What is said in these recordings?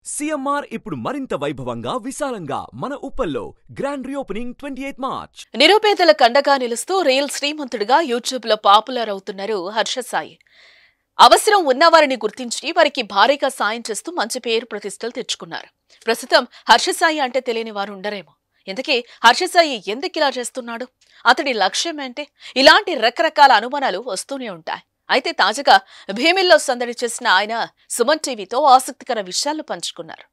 CMR ఇప్పుడు మరింత వైభవంగా విశాలంగా మన ఉప్పల్లో grand reopening twenty eighth March నిరుపేదల కండగా నిలుస్తూ రియల్ శ్రీమంతుడిగా యూట్యూబ్ లో పాపులర్ అవుతున్నారు హర్ష సాయి అవసరం ఉన్నవారిని గుర్తించి వారికి భారీగా సాయం చేస్తూ మంచి పేరు ప్రతిష్టలు తెచ్చుకున్నారు ప్రస్తుతం హర్ష సాయి అంటే తెలియని వారు ఉండరేమో ఇంతకీ హర్ష సాయి ఎందుకు ఇలా చేస్తున్నాడు అతడి లక్ష్యం ఏంటి ఇలాంటి రకరకాల అనుమానాలు వస్తూనే ఉంటాయి అయితే తాజాగా భీమిల్లో సందడి చేసిన ఆయన సుమన్ టీవీతో ఆసక్తికర విషయాలు పంచుకున్నారు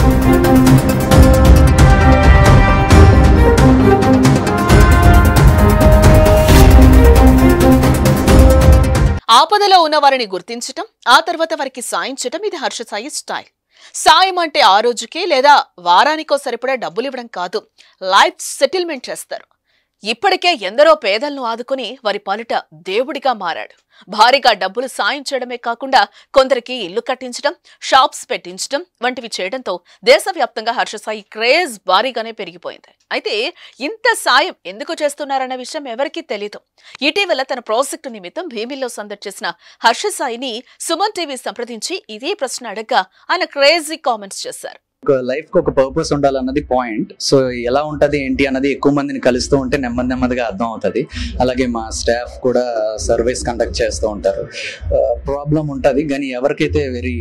ఆపదలో ఉన్న వారిని గుర్తించటం ఆ తర్వాత వారికి సాయం చేయటం ఇది హర్ష సాయి స్టైల్ సాయం అంటే ఆ రోజుకి లేదా వారానికో సరిపడా డబ్బులు ఇవ్వడం కాదు లైఫ్ సెటిల్మెంట్ చేస్తారు ఇప్పటికే ఎందరో పేదలను ఆదుకుని వారి పాలిట దేవుడిగా మారాడు భారీగా డబ్బులు సాయం చేయడమే కాకుండా కొందరికి ఇల్లు కట్టించడం షాప్స్ పెట్టించడం వంటివి చేయడంతో దేశవ్యాప్తంగా హర్షసాయి క్రేజ్ భారీగానే పెరిగిపోయింది అయితే ఇంత సాయం ఎందుకు చేస్తున్నారన్న విషయం ఎవరికీ తెలియదు ఇటీవల తన ప్రాజెక్టు నిమిత్తం భీమిల్లో సందడి చేసిన హర్షసాయిని సుమన్ టీవీ సంప్రదించి ఇదే ప్రశ్న అడగ్గా ఆయన క్రేజీ కామెంట్స్ చేశారు ఒక లైఫ్ కి ఒక పర్పస్ ఉండాలన్నది పాయింట్ సో ఎలా ఉంటది ఏంటి అన్నది ఎక్కువ మందిని కలుస్తూ ఉంటే నెమ్మది నెమ్మదిగా అర్థం అవుతుంది అలాగే మా స్టాఫ్ కూడా సర్వీస్ కండక్ట్ చేస్తూ ఉంటారు ప్రాబ్లం ఉంటుంది కానీ ఎవరికైతే వెరీ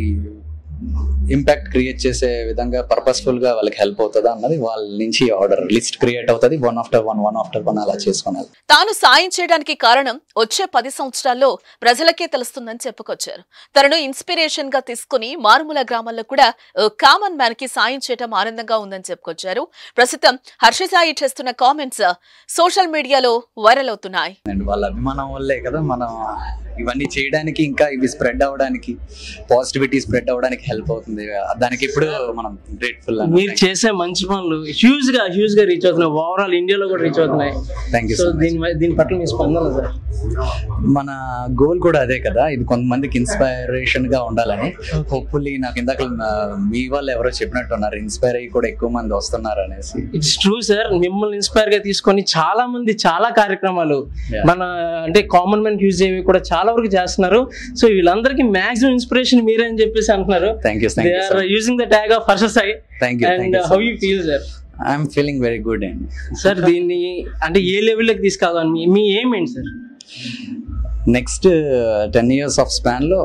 ఇంపాక్ట్ క్రియేట్ చేసే విధంగా పర్పస్ఫుల్ గా వాళ్ళకి హెల్ప్ అవుతుందా అన్నది వాళ్ళ నుంచి ఆర్డర్ లిస్ట్ క్రియేట్ అవుతుంది one after one one after one అలా చేసుకున్నాను తాను సాయం చేయడానికి కారణం వచ్చే పది సంవత్సరాల్లో ప్రజలకే తెలుస్తుందని చెప్పుకొచ్చారు తనను ఇన్స్పిరేషన్ గా తీసుకుని మారుమూల గ్రామాల్లో కూడా ఓ కామన్ మ్యాన్ కి సాయం చేయడం ఆనందంగా ఉందని చెప్పుకొచ్చారు ప్రస్తుతం హర్షసాయి చేస్తున్న కామెంట్స్ సోషల్ మీడియాలో వైరల్ అవుతున్నాయి అండ్ వాళ్ళ అభిమానం వల్లే కదా మనం ఇవన్నీ చేయడానికి ఇంకా ఇవి స్ప్రెడ్ అవ్వడానికి పాజిటివిటీ స్ప్రెడ్ అవ్వడానికి హెల్ప్ అవుతుంది దానికి ఇప్పుడు మనం గ్రేట్ఫుల్ మీరు చేసే మంచి పనులు హ్యూజ్ గా హ్యూజ్ గా రీచ్ అవుతున్నాయి ఓవరాల్ ఇండియాలో కూడా రీచ్ అవుతున్నాయి thank you so so much దీని వై- దీని పట్ల మీ స్పందన సార్ మన గోల్ కూడా అదే కదా ఇది కొంతమందికి ఇన్స్పైరేషన్ గా ఉండాలని హోప్ఫుల్లీ నాకు ఇందాక ఆ, మీ వాళ్ళు ఎవరో చెప్పినట్టు ఉన్నారు ఇన్స్పైర్ అయ్యి కూడా ఎక్కువ మంది వస్తున్నారు అనేసి ఇట్స్ ట్రూ సార్ మిమ్మల్ని ఇన్స్పైర్ గా తీసుకొని చాలా మంది చాలా కార్యక్రమాలు Yeah. మన అంటే కామన్ మ్యాన్ యూజ్ చేయవి కూడా చాలా వరకు చేస్తున్నారు సో వీళ్ళందరికీ మాక్సిమం ఇన్స్పిరేషన్ మీరే అని చెప్పేసి అంటున్నారు thank you they thank are you using the tag of Harsha Sai thank you and how you feel sir I'm feeling very good అండి సార్ దీన్ని అంటే ఏ లెవెల్లోకి తీసుకెళ్ళాలని మీ మీ ఏం ఏంటి sir next ten years of span లో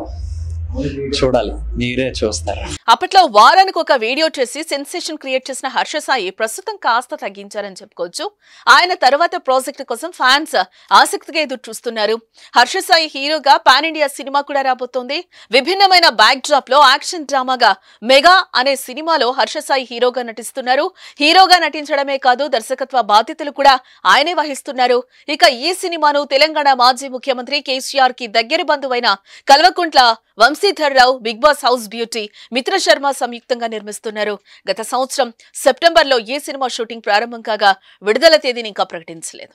చూడాలి మీరే చూస్తారు అప్పట్లో వారానికి ఒక వీడియో చేసి సెన్సేషన్ క్రియేట్ చేసిన హర్ష సాయి ప్రస్తుతం కాస్త తగ్గించారని చెప్పుకోవచ్చు ఆయన తర్వాత ప్రాజెక్ట్ కోసం ఫ్యాన్స్ ఆసక్తిగా ఎదురు చూస్తున్నారు హర్ష సాయి హీరోగా పాన్ ఇండియా సినిమా కూడా రాబోతోంది విభిన్నమైన బ్యాక్ డ్రాప్ లో యాక్షన్ డ్రామాగా మెగా అనే సినిమాలో హర్ష సాయి హీరోగా నటిస్తున్నారు హీరోగా నటించడమే కాదు దర్శకత్వ బాధ్యతలు కూడా ఆయనే వహిస్తున్నారు ఇక ఈ సినిమాను తెలంగాణ మాజీ ముఖ్యమంత్రి కేసీఆర్ కి దగ్గర బంధువైన Kalvakuntla Vamshidhar Rao Bigg Boss house beauty Mitra Sharma సంయుక్తంగా నిర్మిస్తున్నారు గత సంవత్సరం సెప్టెంబర్లో ఈ సినిమా షూటింగ్ ప్రారంభం కాగా విడుదల తేదీని ఇంకా ప్రకటించలేదు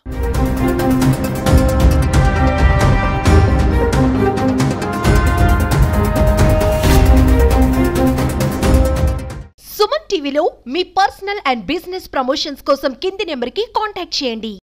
సుమన్ టీవీలో మీ పర్సనల్ అండ్ బిజినెస్ ప్రమోషన్స్ కోసం కింది నెంబర్కి కాంటాక్ట్ చేయండి